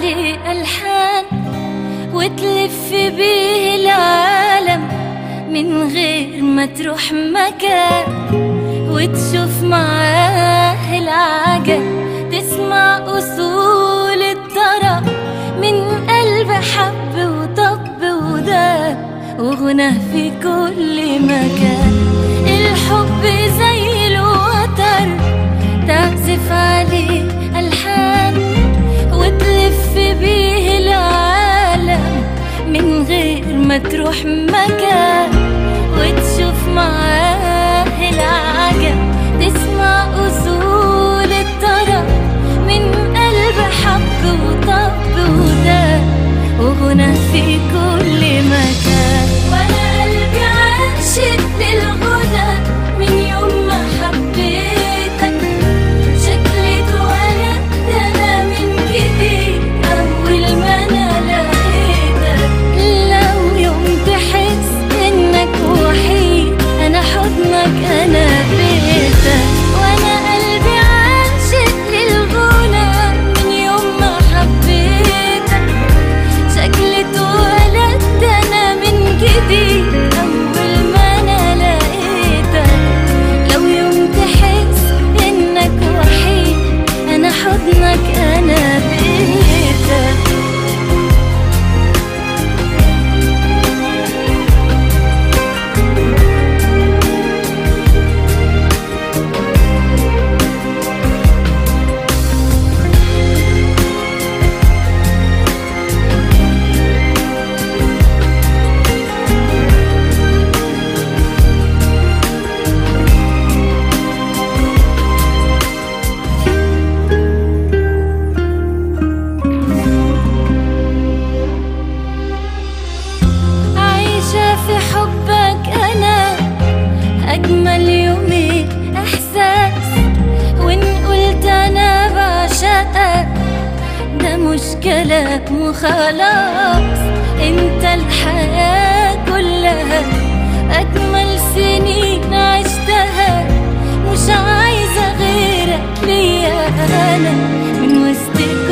عليه ألحان وتلف بيه العالم من غير ما تروح مكان وتشوف معاه العجب تسمع أصول الطرب من قلب حب وطب وداب وغنى في كل مكان الحب زي الوتر تعزف عليه ألحان وتلف بيه العالم من غير ما تروح مكان وتشوف معاه العجب تسمع أصول الطرب من قلب حب وطب وداب وغنى في كل مكان وانا قلبي عاشق للغنى من يوم ما حبيتك شكلي اتولدت انا من جديد اول ما انا لقيتك لو يوم تحس انك وحيد انا حضنك انا بيتك وانا قلبي عاشق للغنى من يوم ما حبيتك شكلي اتولدت انا من جديد اول ما انا لقيتك لو يوم تحس انك وحيد انا حضنك انا بيتك عايشة في حبك أنا أجمل يومين إحساس وإن قلت أنا بعشقك ده مش كلام وخلاص أنت الحياة كلها أجمل سنين عشتها مش عايزة غيرك ليا أنا من وسط